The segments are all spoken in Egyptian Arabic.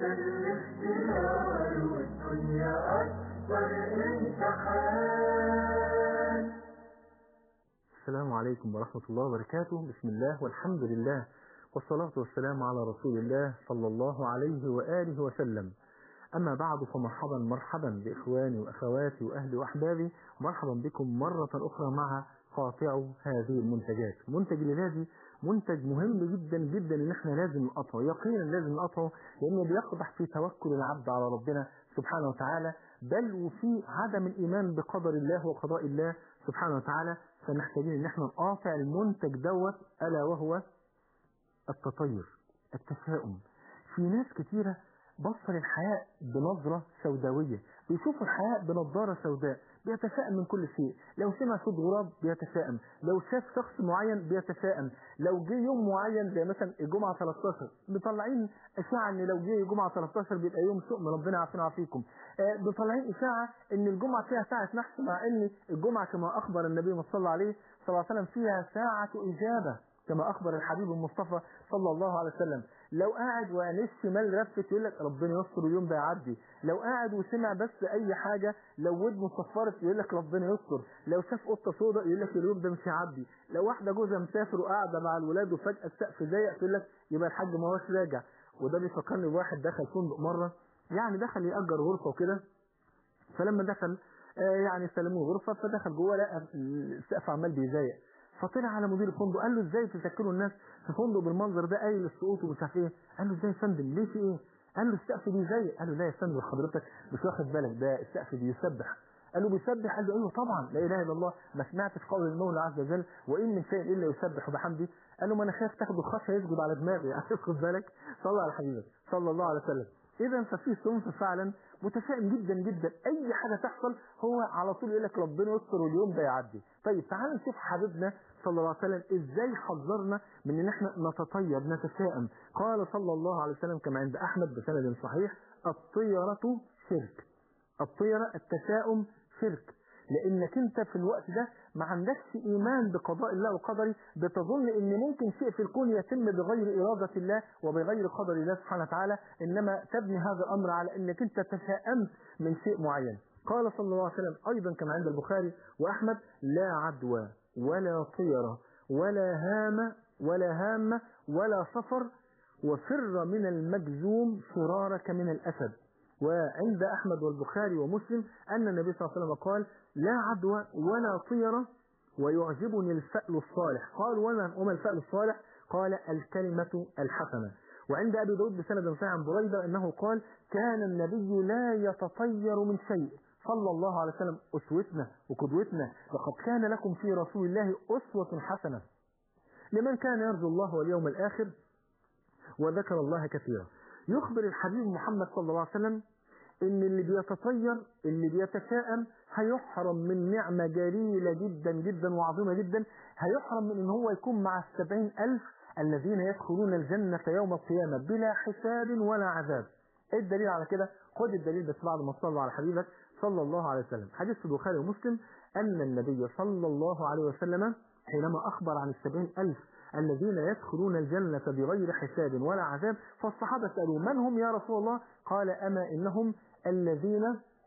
الاختيار والدنيا أكبر امتحان السلام عليكم ورحمة الله وبركاته بسم الله والحمد لله والصلاة والسلام على رسول الله صلى الله عليه وآله وسلم أما بعد فمرحبا مرحبا بإخواني وأخواتي وأهلي وأحبابي مرحبا بكم مرة أخرى مع قاطع هذه المنتجات منتج الذي منتج مهم جدا جدا ان احنا لازم نقطعه يقينا لازم نقطعه لانه بيقدح في توكل العبد على ربنا سبحانه وتعالى بل وفي عدم الايمان بقدر الله وقضاء الله سبحانه وتعالى فمحتاجين ان احنا نقاطع المنتج دوت الا وهو التطير التشاؤم في ناس كتيرة بص للحياة بنظرة سوداوية بيشوف الحياة بنظارة سوداء بيتشائم من كل شيء لو سمع صوت غراب بيتشائم لو شاف شخص معين بيتشائم لو جه يوم معين زي مثلا الجمعة 13 مطلعين إشاعة إن لو جه الجمعة 13 بيبقى يوم شؤم ربنا يعافينا ويعافيكم آه، مطلعين إشاعة إن الجمعة فيها ساعة نحس مع إن الجمعة كما أخبر النبي صلى الله عليه صلى الله عليه وسلم فيها ساعة إجابة كما أخبر الحبيب المصطفى صلى الله عليه وسلم لو قاعد وعينيه الشمال رفت يقول لك ربنا يستر اليوم ده يعدي لو قاعد وسمع بس أي حاجة لو ودنه صفرت يقول لك ربنا يستر لو شاف قطة سوداء يقول لك اليوم ده مش هيعدي لو واحدة جوزها مسافر وقاعدة مع الولاد وفجأة السقف ضيق تقول لك يبقى الحاج ما هوش راجع وده بيفكرني بواحد دخل فندق مرة يعني دخل يأجر غرفة وكده فلما دخل آه يعني سلموه غرفة فدخل جوه لقى السقف عمال بيزيق فطلع على مدير الفندق قال له ازاي تشكلوا الناس في فندق بالمنظر ده قايل السقوط ومش عارف ايه قال له ازاي يا فندم ليه في ايه قال له السقف بيزيق قال له لا يا فندم حضرتك مش واخد بالك ده السقف بيسبح قال له بيسبح قال له ايوه طبعا لا اله الا الله ما سمعتش قول المولى عز وجل وان من شيء الا يسبح بحمده قال له ما انا خايف تاخد الخشيه يسجد على دماغي يعني خد بالك صلى على حبيبك صلى الله عليه وسلم اذا ففي صنف فعلا متشائم جدا جدا اي حاجه تحصل هو على طول يقول لك ربنا يستر واليوم ده يعدي طيب تعال نشوف حبيبنا صلى الله عليه وسلم ازاي حذرنا من ان احنا نتطير نتشائم قال صلى الله عليه وسلم كما عند احمد بسند صحيح الطيره شرك الطيره التشاؤم شرك لانك انت في الوقت ده ما عندكش ايمان بقضاء الله وقدره بتظن ان ممكن شيء في الكون يتم بغير اراده الله وبغير قدر الله سبحانه وتعالى انما تبني هذا الامر على انك انت تشاءمت من شيء معين قال صلى الله عليه وسلم ايضا كما عند البخاري واحمد لا عدوى ولا طيره ولا هامه ولا هامه ولا صفر وفر من المجزوم فرارك من الاسد وعند أحمد والبخاري ومسلم أن النبي صلى الله عليه وسلم قال لا عدوى ولا طيرة ويعجبني الفأل الصالح قال وما وما الفأل الصالح قال الكلمة الحسنة وعند أبي داود بسند صحيح عن بريدة أنه قال كان النبي لا يتطير من شيء صلى الله عليه وسلم أسوتنا وقدوتنا لقد كان لكم في رسول الله أسوة حسنة لمن كان يرجو الله واليوم الآخر وذكر الله كثيرا يخبر الحبيب محمد صلى الله عليه وسلم ان اللي بيتطير اللي بيتشائم هيحرم من نعمة جليلة جدا جدا وعظيمة جدا هيحرم من ان هو يكون مع السبعين الف الذين يدخلون الجنة يوم القيامة بلا حساب ولا عذاب ايه الدليل على كده خد الدليل بس بعد ما تصلى على حبيبك صلى الله عليه وسلم حديث في البخاري ومسلم ان النبي صلى الله عليه وسلم حينما اخبر عن السبعين الف الذين يدخلون الجنة بغير حساب ولا عذاب فالصحابة سألوا من هم يا رسول الله قال أما إنهم الذين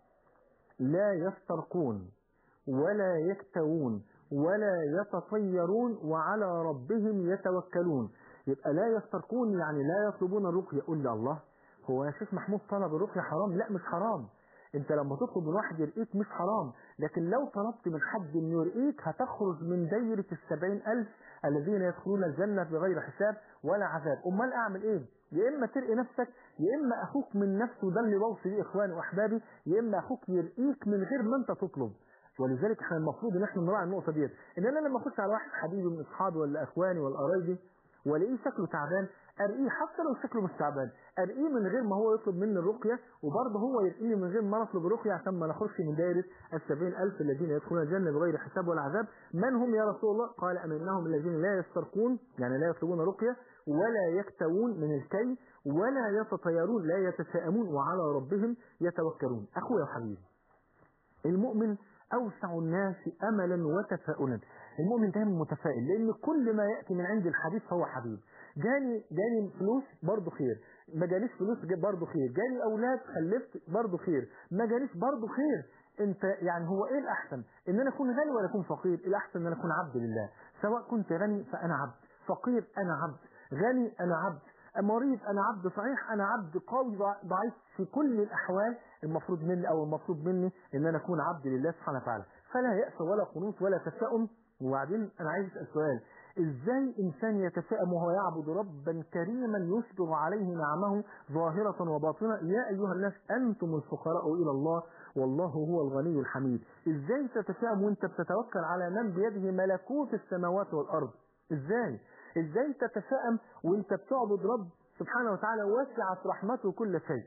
لا يسترقون ولا يكتوون ولا يتطيرون وعلى ربهم يتوكلون يبقى لا يسترقون يعني لا يطلبون الرقية قل لي الله هو يا شيخ محمود طلب الرقية حرام لا مش حرام انت لما تطلب من واحد يرقيك مش حرام لكن لو طلبت من حد انه يرقيك هتخرج من دايرة السبعين الف الذين يدخلون الجنة بغير حساب ولا عذاب امال اعمل ايه يا اما ترقي نفسك يا اما اخوك من نفسه ده اللي بوصي بيه اخواني واحبابي يا اما اخوك يرقيك من غير ما انت تطلب ولذلك احنا المفروض ان احنا نراعي النقطه ديت ان انا لما اخش على واحد حبيبي من اصحابي ولا اخواني ولا قرايبي والاقيه شكله تعبان ارقيه حتى لو شكله مش تعبان ارقيه من غير ما هو يطلب مني الرقيه وبرضه هو يرقيني من غير ما نطلب الرقيه عشان ما نخرجش من دايره السبعين الف الذين يدخلون الجنه بغير حساب ولا عذاب من هم يا رسول الله قال امنهم الذين لا يسترقون يعني لا يطلبون رقيه ولا يكتوون من الكي ولا يتطيرون لا يتشائمون وعلى ربهم يتوكلون اخويا وحبيبي المؤمن أوسع الناس أملا وتفاؤلا المؤمن دائما متفائل لأن كل ما يأتي من عند الحبيب فهو حبيب جاني جاني فلوس برضه خير ما جاليش فلوس برضه خير جالي اولاد خلفت برضه خير ما جاليش برضه خير انت يعني هو ايه الاحسن ان انا اكون غني ولا اكون فقير الاحسن ان انا اكون عبد لله سواء كنت غني فانا عبد فقير انا عبد غني انا عبد مريض انا عبد صحيح انا عبد قوي ضعيف في كل الاحوال المفروض مني او المفروض مني ان انا اكون عبد لله سبحانه وتعالى فلا يأس ولا قنوط ولا تشاؤم وبعدين انا عايز اسال سؤال ازاي انسان يتشائم وهو يعبد ربا كريما يسبغ عليه نعمه ظاهرة وباطنة يا ايها الناس انتم الفقراء الى الله والله هو الغني الحميد ازاي تتشائم وانت بتتوكل على من بيده ملكوت السماوات والارض ازاي ازاي تتشائم وانت بتعبد رب سبحانه وتعالى وسعت رحمته كل شيء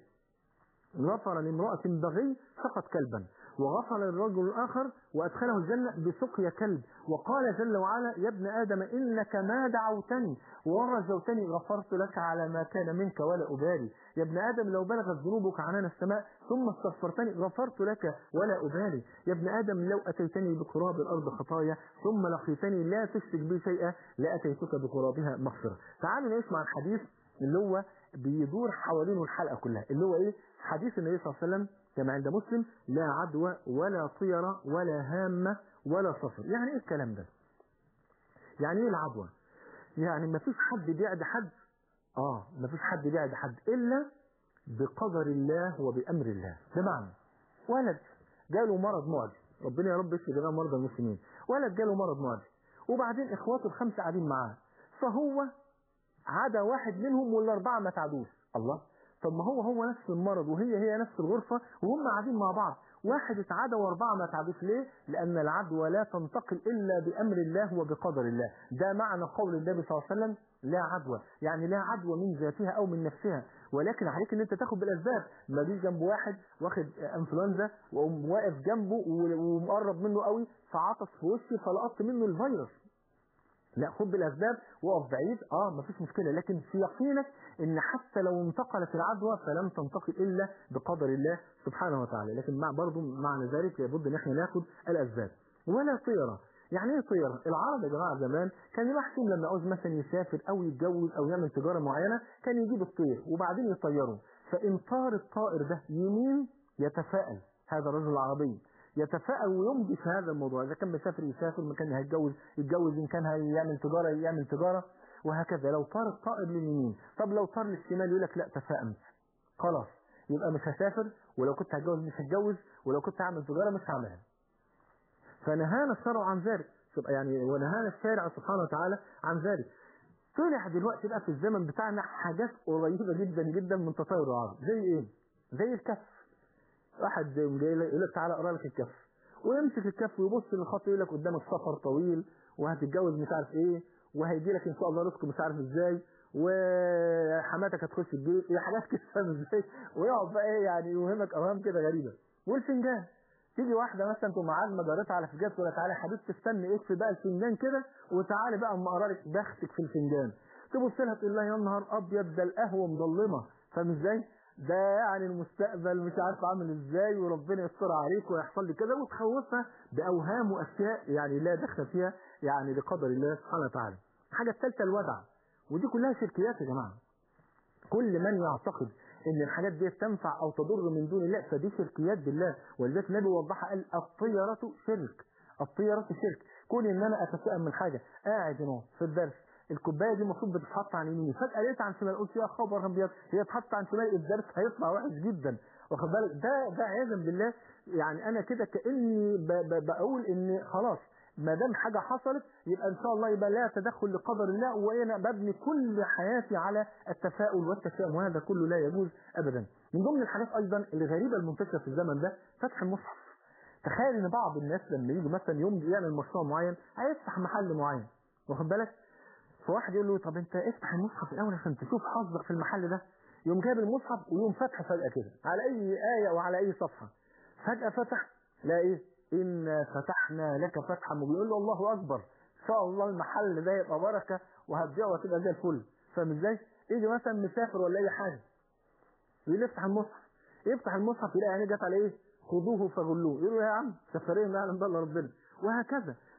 غفر لامرأة بغي سقط كلبا وغفر للرجل الآخر وأدخله الجنة بسقيا كلب وقال جل وعلا يا ابن آدم إنك ما دعوتني ورجوتني غفرت لك على ما كان منك ولا أبالي يا ابن آدم لو بلغت ذنوبك عنان السماء ثم استغفرتني غفرت لك ولا أبالي يا ابن آدم لو أتيتني بقراب الأرض خطايا ثم لقيتني لا تشرك بي شيئا لأتيتك بقرابها مغفرة تعالوا نعيش مع الحديث اللي هو بيدور حوالينه الحلقة كلها اللي هو ايه حديث النبي صلى الله عليه وسلم كما عند مسلم لا عدوى ولا طيرة ولا هامة ولا صفر يعني ايه الكلام ده يعني ايه العدوى يعني ما فيش حد بيعد حد اه ما فيش حد بيعد حد الا بقدر الله وبامر الله بمعنى ولد جاله مرض معدي ربنا يا رب يشفي جميع مرضى المسلمين ولد جاله مرض معدي وبعدين اخواته الخمسه قاعدين معاه فهو عدا واحد منهم والاربعه ما تعدوش الله طب ما هو هو نفس المرض وهي هي نفس الغرفه وهم قاعدين مع بعض واحد اتعدى واربعه ما تعدوش ليه؟ لان العدوى لا تنتقل الا بامر الله وبقدر الله ده معنى قول النبي صلى الله عليه وسلم لا عدوى يعني لا عدوى من ذاتها او من نفسها ولكن عليك ان انت تاخد بالاسباب ما جيش جنب واحد واخد انفلونزا واقوم واقف جنبه ومقرب منه قوي فعطس في وشي فلقطت منه الفيروس لا خد بالاسباب وقف بعيد اه مفيش مشكله لكن في يقينك ان حتى لو انتقلت العدوى فلم تنتقل الا بقدر الله سبحانه وتعالى لكن مع برضه معنى ذلك لابد ان احنا ناخد الاسباب ولا طيره يعني ايه طيره العرب يا جماعه زمان كان الواحد لما عاوز مثلا يسافر او يتجوز او يعمل تجاره معينه كان يجيب الطير وبعدين يطيره فان طار الطائر ده يمين يتفائل هذا الرجل العربي يتفائل ويمضي في هذا الموضوع اذا كان مسافر يسافر ما كان هيتجوز يتجوز ان كان هيعمل تجاره يعمل تجاره وهكذا لو طار الطائر لليمين طب لو طار للشمال يقول لك لا تفائمت خلاص يبقى مش هسافر ولو كنت هتجوز مش هتجوز ولو كنت هعمل تجاره مش هعملها فنهانا الشرع عن ذلك يعني ونهانا الشارع سبحانه وتعالى عن ذلك طلع دلوقتي بقى في الزمن بتاعنا حاجات قريبه جدا جدا من تطور العرب زي ايه؟ زي الكف واحد جاي يقول لك تعالى اقرا لك الكف ويمسك الكف ويبص للخط يقول لك قدامك سفر طويل وهتتجوز مش عارف ايه وهيجي لك ان شاء الله رزق مش عارف ازاي وحماتك هتخش الجيش هي حاجات كده فاهم ازاي ويقعد بقى ايه يعني يوهمك اوهام كده غريبه والفنجان تيجي واحده مثلا تقوم قاعد مجرتها على فنجان تقول لك تعالى يا حبيبتي استني اكفي بقى الفنجان كده وتعالي بقى اما اقرا لك بختك في الفنجان تبص لها تقول لها يا نهار ابيض ده القهوه مظلمه فاهم ازاي؟ ده يعني المستقبل مش عارف عامل ازاي وربنا يستر عليك ويحصل لي كده وتخوفها باوهام واشياء يعني لا دخل فيها يعني بقدر الله سبحانه وتعالى. الحاجه الثالثه الودع ودي كلها شركيات يا جماعه. كل من يعتقد ان الحاجات دي تنفع او تضر من دون الله فدي شركيات بالله ولذلك النبي وضحها قال الطيرة شرك الطيرة شرك كون ان انا اتساءل من حاجه قاعد هنا في الدرس الكوبايه دي المفروض بتتحط عن يميني فجاه لقيت عن شمال قلت يا خبر ابيض هي اتحط عن شمال الدرس هيطلع وحش جدا واخد بالك ده ده عياذا بالله يعني انا كده كاني ب ب بقول ان خلاص ما دام حاجه حصلت يبقى ان شاء الله يبقى لا تدخل لقدر الله وانا ببني كل حياتي على التفاؤل والتشاؤم وهذا كله لا يجوز ابدا من ضمن الحاجات ايضا الغريبه المنتشره في الزمن ده فتح المصحف تخيل ان بعض الناس لما يجي مثلا يوم يعمل مشروع معين هيفتح محل معين واخد بالك فواحد يقول له طب انت افتح المصحف الاول عشان تشوف حظك في المحل ده يوم جايب المصحف ويوم فتح فجأة كده على اي آية وعلى اي صفحة فجأة فتح لا ايه إنا فتحنا لك فتحا وبيقول له الله أكبر إن شاء الله المحل ده يبقى بركة وهتبيعه وهتبقى زي الفل فاهم ازاي؟ يجي مثلا مسافر ولا أي حاجة يقول يفتح المصحف يفتح المصحف يلاقي عينيه جت على ايه؟ خذوه فغلوه يقول له يا عم سفريه ما يعلم بالله ربنا وهكذا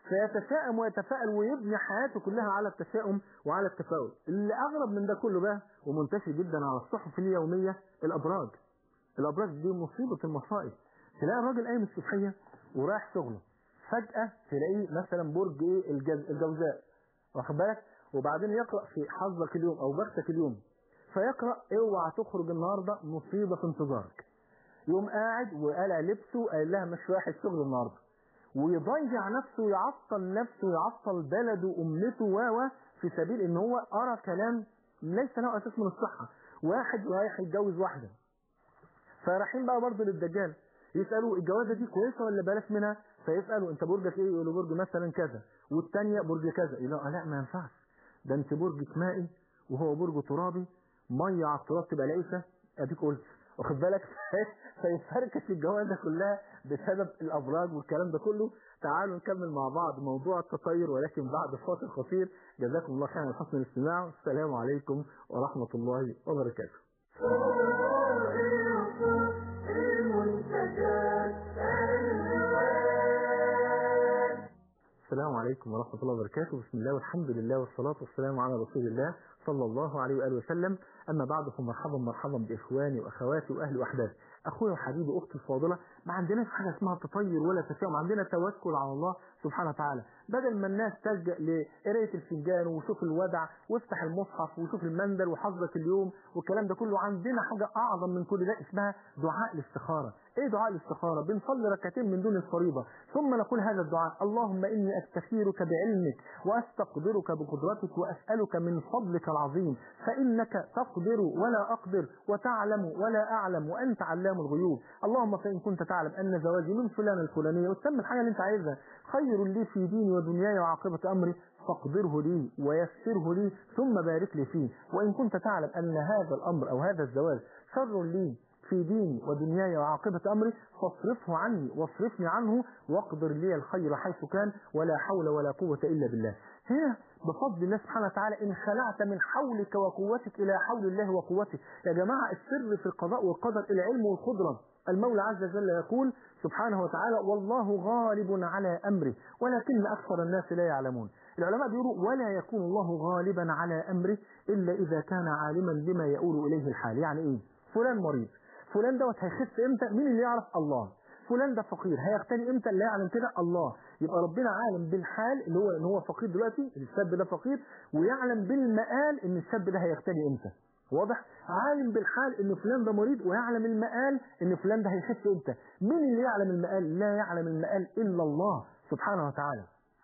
فيتشائم ويتفائل ويبني حياته كلها على التشاؤم وعلى التفاؤل اللي اغرب من ده كله بقى ومنتشر جدا على الصحف اليوميه الابراج الابراج دي مصيبه المصائب تلاقي الراجل قايم الصبحيه ورايح شغله فجاه تلاقيه مثلا برج ايه الجز... الجوزاء واخد بالك وبعدين يقرا في حظك اليوم او بختك اليوم فيقرا اوعى تخرج النهارده مصيبه في انتظارك يقوم قاعد وقلع لبسه قال لها مش رايح الشغل النهارده ويضيع نفسه ويعطل نفسه ويعطل بلده وامته و في سبيل ان هو ارى كلام ليس له اساس من الصحه واحد رايح يتجوز واحده فرايحين بقى برضه للدجال يسالوا الجوازه دي كويسه ولا بلاش منها فيسالوا انت برجك ايه يقولوا برج مثلا كذا والثانيه برج كذا يقولوا لا ما ينفعش ده انت برجك مائي وهو برج ترابي ميه على التراب تبقى العيشه اديك قلت واخد بالك فيفركش الجوازه كلها بسبب الابراج والكلام ده كله تعالوا نكمل مع بعض موضوع التطير ولكن بعد فاصل قصير جزاكم الله خيرا على حسن الاستماع والسلام عليكم ورحمه الله وبركاته المنتجات الهوان السلام عليكم ورحمة الله وبركاته بسم الله والحمد لله والصلاة والسلام على رسول الله صلى الله عليه وآله وسلم أما بعد فمرحبا مرحبا بإخواني وأخواتي وأهلي وأحبابي أخويا وحبيبي أختي الفاضلة ما عندناش حاجة اسمها تطير ولا تشاؤم عندنا توكل على الله سبحانه وتعالى بدل ما الناس تلجأ لقراية الفنجان وشوف الودع وافتح المصحف وشوف المندل وحظك اليوم والكلام ده كله عندنا حاجة أعظم من كل ده اسمها دعاء الاستخارة إيه دعاء الاستخارة بنصلي ركعتين من دون الفريضة ثم نقول هذا الدعاء اللهم إني أستخيرك بعلمك وأستقدرك بقدرتك وأسألك من فضلك العظيم فإنك تقدر ولا أقدر وتعلم ولا أعلم وأنت علام الغيوب اللهم فإن كنت تعلم أن زواجي من فلان الفلانية وتسمي الحاجة اللي أنت عايزها خير لي في ديني ودنياي وعاقبة أمري فاقدره لي ويسره لي ثم بارك لي فيه وإن كنت تعلم أن هذا الأمر أو هذا الزواج شر لي في ديني ودنياي وعاقبة أمري فاصرفه عني واصرفني عنه واقدر لي الخير حيث كان ولا حول ولا قوة إلا بالله هنا بفضل الله سبحانه وتعالى إن خلعت من حولك وقوتك إلى حول الله وقوته يا جماعة السر في القضاء والقدر العلم والقدرة المولى عز وجل يقول سبحانه وتعالى والله غالب على أمره ولكن أكثر الناس لا يعلمون العلماء بيقولوا ولا يكون الله غالبا على أمره إلا إذا كان عالما بما يؤول إليه الحال يعني إيه فلان مريض فلان دوت هيخف امتى مين اللي يعرف الله فلان ده فقير هيغتني امتى اللي يعلم كده الله يبقى ربنا عالم بالحال اللي هو ان هو فقير دلوقتي الشاب ده فقير ويعلم بالمآل ان الشاب ده هيغتني امتى واضح عالم بالحال ان فلان ده مريض ويعلم المآل ان فلان ده هيخف امتى مين اللي يعلم المآل لا يعلم المآل الا الله سبحانه وتعالى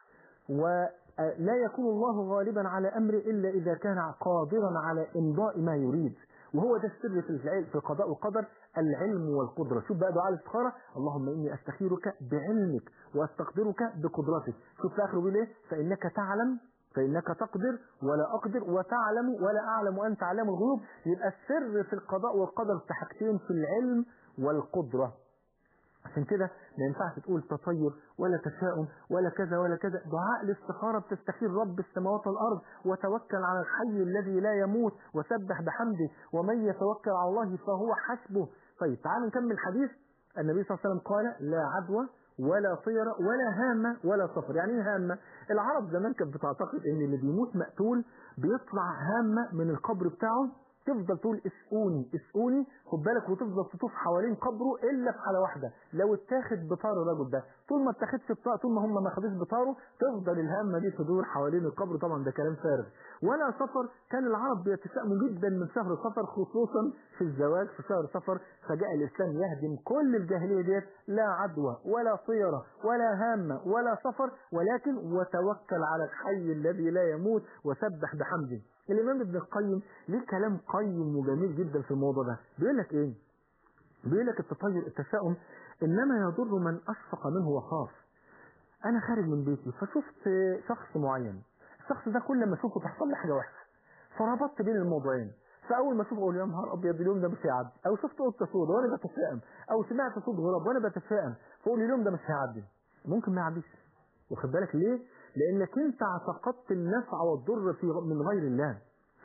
ولا يكون الله غالبا على امره الا اذا كان قادرا على امضاء ما يريد وهو ده السر في العلم في القضاء والقدر العلم والقدرة شوف بقى دعاء الاستخارة اللهم إني أستخيرك بعلمك وأستقدرك بقدرتك شوف في آخره بيقول إيه فإنك تعلم فإنك تقدر ولا أقدر وتعلم ولا أعلم وأنت علام الغيوب يبقى السر في القضاء والقدر في حاجتين في العلم والقدرة عشان كده ما ينفعش تقول تطير ولا تشاؤم ولا كذا ولا كذا دعاء الاستخارة بتستخير رب السماوات والأرض وتوكل على الحي الذي لا يموت وسبح بحمده ومن يتوكل على الله فهو حسبه طيب تعالوا نكمل حديث النبي صلى الله عليه وسلم قال لا عدوى ولا طيرة ولا هامة ولا صفر يعني ايه هامة العرب زمان كانت بتعتقد ان اللي بيموت مقتول بيطلع هامة من القبر بتاعه تفضل تقول اسقوني اسقوني خد بالك وتفضل تطوف حوالين قبره الا في حاله واحده لو اتاخد بطار الرجل ده طول ما اتاخدش بطار طول ما هم ما خدوش بطاره تفضل الهامه دي تدور حوالين القبر طبعا ده كلام فارغ ولا سفر كان العرب بيتشائموا جدا من شهر سفر خصوصا في الزواج في شهر سفر فجاء الاسلام يهدم كل الجاهليه ديت لا عدوى ولا طيره ولا هامه ولا سفر ولكن وتوكل على الحي الذي لا يموت وسبح بحمده الإمام ابن القيم ليه كلام قيم وجميل جدا في الموضوع ده بيقول لك إيه بيقول لك التطير التشاؤم إنما يضر من أشفق منه وخاف أنا خارج من بيتي فشفت شخص معين الشخص ده كل ما أشوفه تحصل لي حاجة وحشة فربطت بين الموضوعين فأول ما أشوفه أقول يا نهار أبيض اليوم ده مش هيعدي أو شفت قطة سودة وأنا بتشائم أو سمعت صوت غراب وأنا بتشائم فأقول اليوم ده مش هيعدي ممكن ما يعديش واخد بالك ليه؟ لأنك أنت اعتقدت النفع والضر في من غير الله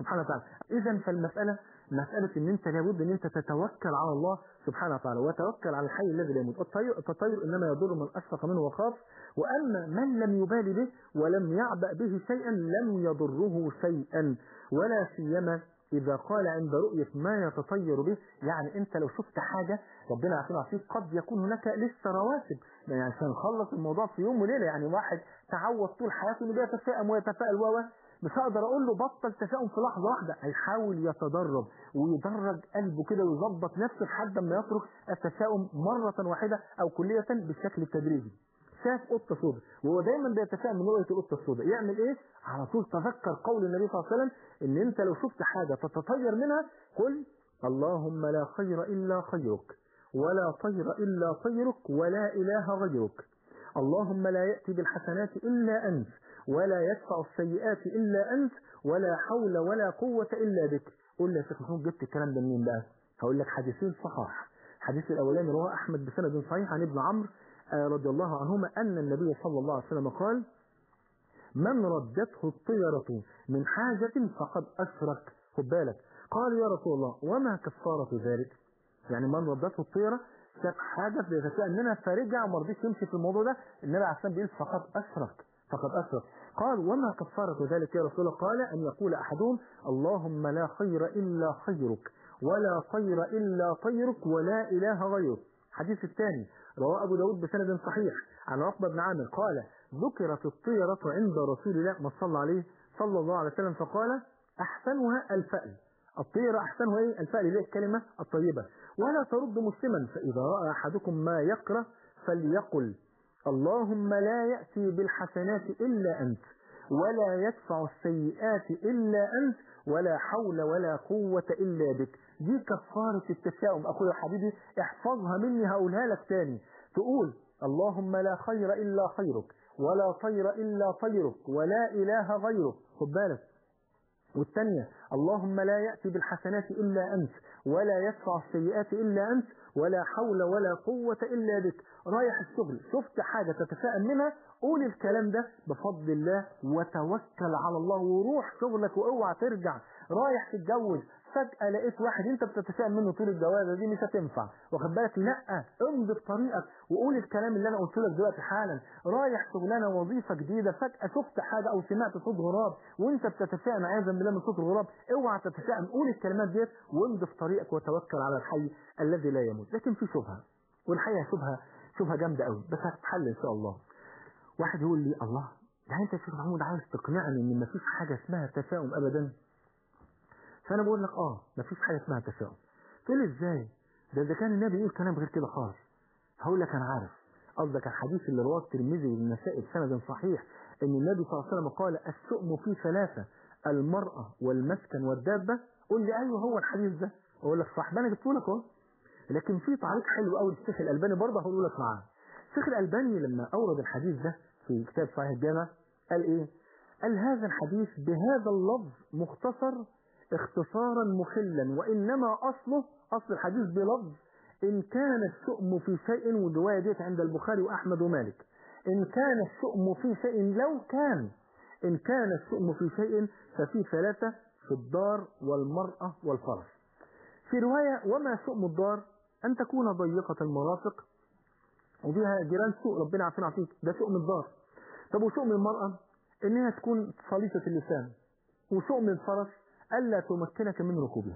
سبحانه وتعالى اذا فالمساله مساله ان انت لابد ان انت تتوكل على الله سبحانه وتعالى وتوكل على الحي الذي لا يموت الطير, التطير انما يضر من اشفق منه وخاف واما من لم يبال به ولم يعبأ به شيئا لم يضره شيئا ولا سيما إذا قال عند رؤية ما يتطير به يعني أنت لو شفت حاجة ربنا يعافينا ويعافيك قد يكون هناك لسه رواسب يعني عشان نخلص الموضوع في يوم وليلة يعني واحد تعود طول حياته إنه بيتفائم ويتفائل و مش هقدر أقول له بطل تشاؤم في لحظة واحدة هيحاول يتدرب ويدرج قلبه كده ويظبط نفسه لحد ما يترك التشاؤم مرة واحدة أو كلية بالشكل التدريجي شاف قطة سوداء وهو دايما بيتفائل من رؤية القطة السوداء يعمل ايه؟ على طول تذكر قول النبي صلى الله عليه وسلم ان انت لو شفت حاجة تتطير منها قل اللهم لا خير الا خيرك ولا طير الا طيرك ولا اله غيرك اللهم لا يأتي بالحسنات الا انت ولا يدفع السيئات الا انت ولا حول ولا قوة الا بك قل لي يا شيخ محمود جبت الكلام ده منين بقى؟ هقول لك حديثين صحاح الحديث الاولاني رواه احمد بسند صحيح عن ابن عمرو رضي الله عنهما أن النبي صلى الله عليه وسلم قال من ردته الطيرة من حاجة فقد أشرك خد بالك قال يا رسول الله وما كفارة ذلك يعني من ردته الطيرة شاف حاجة بيتساءل منها فرجع وما رضيش يمشي في الموضوع ده النبي عليه الصلاة والسلام بيقول فقد أشرك فقد أشرك قال وما كفارة ذلك يا رسول الله قال أن يقول أحدهم اللهم لا خير إلا خيرك ولا طير إلا طيرك ولا إله غيرك الحديث الثاني رواه أبو داود بسند صحيح عن عقبة بن عامر قال ذكرت الطيرة عند رسول الله ما صلى عليه صلى الله عليه وسلم فقال أحسنها الفأل الطيرة أحسنها إيه؟ الفأل إليه الكلمة الطيبة ولا ترد مسلما فإذا رأى أحدكم ما يكره فليقل اللهم لا يأتي بالحسنات إلا أنت ولا يدفع السيئات إلا أنت ولا حول ولا قوة إلا بك دي كفارة التشاؤم أخويا حبيبي احفظها مني هقولها لك تاني تقول اللهم لا خير إلا خيرك ولا طير إلا طيرك ولا إله غيرك خد بالك والثانية اللهم لا يأتي بالحسنات إلا أنت ولا يدفع السيئات إلا أنت ولا حول ولا قوة إلا بك رايح الشغل شفت حاجة تتفائل منها قول الكلام ده بفضل الله وتوكل على الله وروح شغلك واوعى ترجع رايح تتجوز فجأة لقيت واحد انت بتتفائل منه طول الجوازة دي مش هتنفع واخد بالك لا امضي بطريقك وقول الكلام اللي انا قلت لك دلوقتي حالا رايح شغلانه وظيفة جديدة فجأة شفت حاجة او سمعت صوت غراب وانت بتتفائل عياذا بالله من صوت الغراب اوعى تتفائل قول الكلمات ديت وامضي في طريقك وتوكل على الحي الذي لا يموت لكن في شبهة والحقيقة شبهة شبهة جامدة قوي بس هتتحل ان شاء الله واحد يقول لي الله يعني انت يا شيخ محمود عايز تقنعني ان مفيش حاجة اسمها تشاؤم ابدا فانا بقول لك اه مفيش حاجة اسمها تشاؤم تقول لي ازاي ده اذا كان النبي يقول كلام غير كده خالص هقول لك انا عارف قصدك الحديث اللي رواه الترمذي والنسائي بسند صحيح ان النبي صلى الله عليه وسلم قال الشؤم في ثلاثة المرأة والمسكن والدابة قول لي ايوه هو الحديث ده اقول لك صح ده انا جبته لك اهو لكن في تعليق حلو قوي للشيخ الالباني برضه هقول لك معاه الشيخ الالباني لما اورد الحديث ده في كتاب صحيح الجامع قال ايه قال هذا الحديث بهذا اللفظ مختصر اختصارا مخلا وانما اصله اصل الحديث بلفظ ان كان الشؤم في شيء والروايه ديت عند البخاري واحمد ومالك ان كان الشؤم في شيء لو كان ان كان الشؤم في شيء ففي ثلاثه في الدار والمراه والفرس في روايه وما شؤم الدار ان تكون ضيقه المرافق وبها جيران سوء ربنا عافينا عافيك ده شؤم الدار طب وشؤم المراه انها تكون صليطه اللسان وشؤم الفرس ألا تمكنك من ركوبها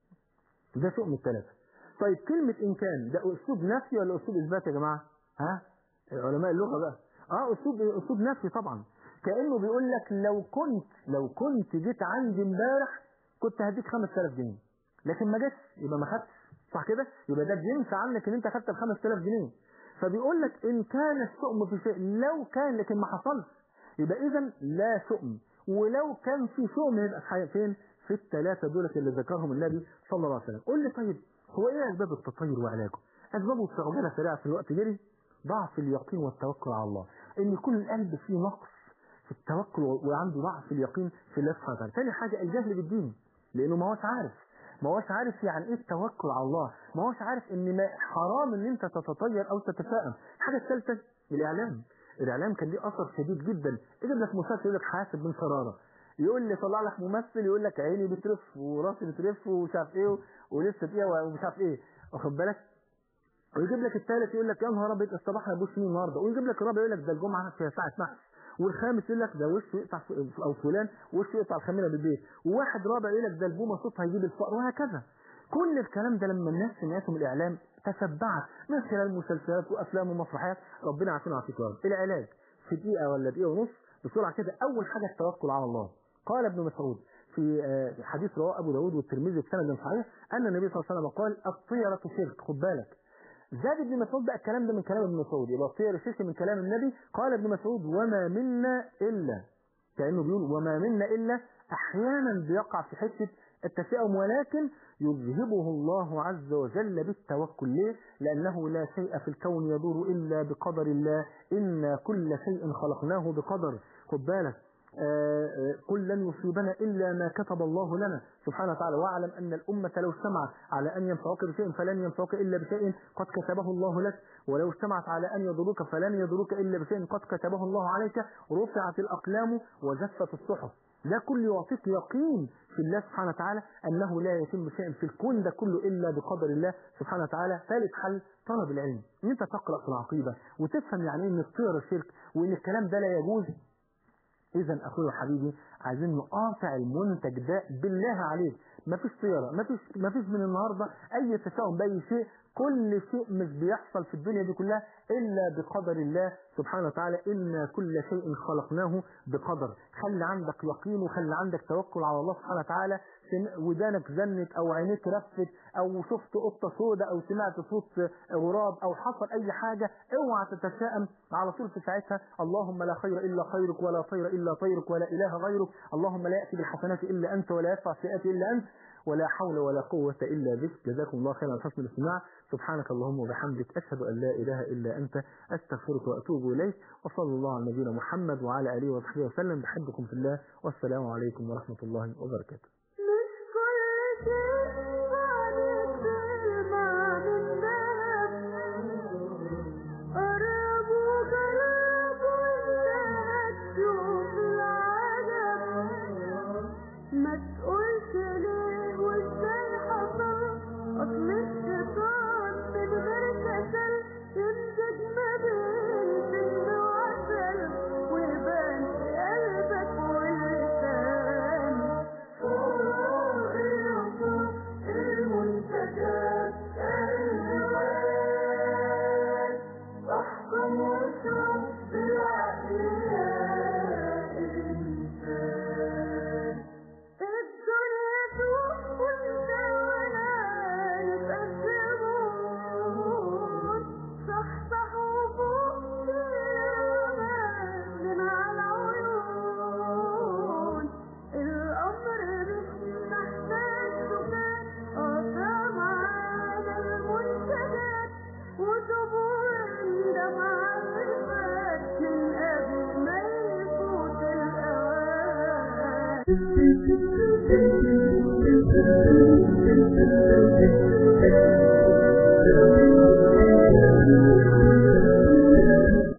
ده شؤم الثلاثة طيب كلمة إن كان ده أسلوب نفي ولا أسلوب إثبات يا جماعة ها علماء اللغة بقى اه أسلوب أسلوب نفي طبعا كأنه بيقول لك لو كنت لو كنت جيت عندي امبارح كنت هديك 5000 جنيه لكن ما جاتش يبقى ما خدتش صح كده يبقى ده بينفع عنك ان انت خدت ال 5000 جنيه فبيقول لك ان كان الشؤم في شيء لو كان لكن ما حصلش يبقى اذا لا شؤم ولو كان في شؤم يبقى فين في الثلاثة دولة اللي ذكرهم النبي صلى الله عليه وسلم قل لي طيب هو ايه اسباب التطير وعلاجه اسبابه استعجالة سريعة في الوقت جري ضعف اليقين والتوكل على الله ان يكون القلب فيه نقص في التوكل وعنده ضعف اليقين في الله سبحانه وتعالى ثاني حاجة الجهل بالدين لانه ما هوش عارف ما هوش عارف يعني ايه التوكل على الله ما هوش عارف ان ما حرام ان انت تتطير او تتفائم الحاجة الثالثة الاعلام الاعلام كان ليه اثر شديد جدا اجيب لك مسلسل يقول لك حاسب بن شراره يقول لي طلع لك ممثل يقول لك عيني بترف وراسي بترف ومش عارف ايه ولسه فيها ومش عارف ايه واخد بالك ويجيب لك الثالث يقول لك يا نهار ابيض الصباح هيبوس مين النهارده ويجيب لك الرابع يقول لك ده الجمعه فيها ساعه محشي والخامس يقول لك ده وشه يقطع ف- او فلان وشه يقطع الخميره بالبيت وواحد رابع يقول لك ده البومه صوتها هيجيب الفقر وهكذا كل الكلام ده لما الناس سمعتهم الاعلام تتبعت من خلال مسلسلات وافلام ومسرحيات ربنا يعافينا ويعافيك يا رب العلاج في دقيقه ولا دقيقه ونص بسرعه كده اول حاجه التوكل على الله قال ابن مسعود في آه، حديث رواه ابو داود والترمذي بسند صحيح ان النبي صلى الله عليه وسلم قال الطيره شرك خد بالك زاد ابن مسعود بقى الكلام ده من كلام ابن مسعود يبقى الطير الشرك من كلام النبي قال ابن مسعود وما منا الا كانه بيقول وما منا الا احيانا بيقع في حته التشاؤم ولكن يذهبه الله عز وجل بالتوكل ليه؟ لأنه لا شيء في الكون يدور إلا بقدر الله إنا كل شيء خلقناه بقدر خد بالك آه، آه، قل لن يصيبنا إلا ما كتب الله لنا سبحانه وتعالى واعلم أن الأمة لو اجتمعت على أن ينفعوك بشيء فلن ينفعوك إلا بشيء قد كتبه الله لك ولو اجتمعت على أن يضروك فلن يضروك إلا بشيء قد كتبه الله عليك رفعت الأقلام وجفت الصحف ده كله يعطيك يقين في الله سبحانه وتعالى أنه لا يتم شيء في الكون ده كله إلا بقدر الله سبحانه وتعالى ثالث حل طلب العلم ان انت تقرأ في العقيدة وتفهم يعني ايه ان الطير الشرك وان الكلام ده لا يجوز اذا اخويا وحبيبي عايزين نقاطع المنتج ده بالله عليك مفيش طياره مفيش مفيش من النهارده اي تشاؤم باي شيء كل شيء مش بيحصل في الدنيا دي كلها الا بقدر الله سبحانه وتعالى ان كل شيء خلقناه بقدر خلي عندك يقين وخلي عندك توكل على الله سبحانه وتعالى سم- ودانك زنت او عينيك رفت او شفت قطه سوداء او سمعت صوت غراب او حصل اي حاجه اوعى تتشائم على طول في ساعتها اللهم لا خير الا خيرك ولا طير الا طيرك ولا اله غيرك اللهم لا ياتي بالحسنات الا انت ولا يدفع السيئات الا انت ولا حول ولا قوة إلا بك جزاكم الله خيرا على حسن الاستماع سبحانك اللهم وبحمدك أشهد أن لا إله إلا أنت أستغفرك وأتوب إليك وصلى الله على نبينا محمد وعلى آله وصحبه وسلم بحبكم في الله والسلام عليكم ورحمة الله وبركاته مش كل شيء بعد كلمة من ذهب قرب وجرب وإنك تشوف العجب ما تقولش ليه وازاي حصل أصل الشيطان من غير كسل يمزج ما بين سم وعسل ويبان في قلبك واللسان فوق الوصول المنتجات الهوات احكم وشوف بالعقل يا إنسان الدنيا سوق وانت ولا يتقدمون صح صح وفوق من على العيون الأمر مش محتاج سكات قطع معانا المنتجات وطبوع اندم على اللي فات من قبل ما يفوت الأوان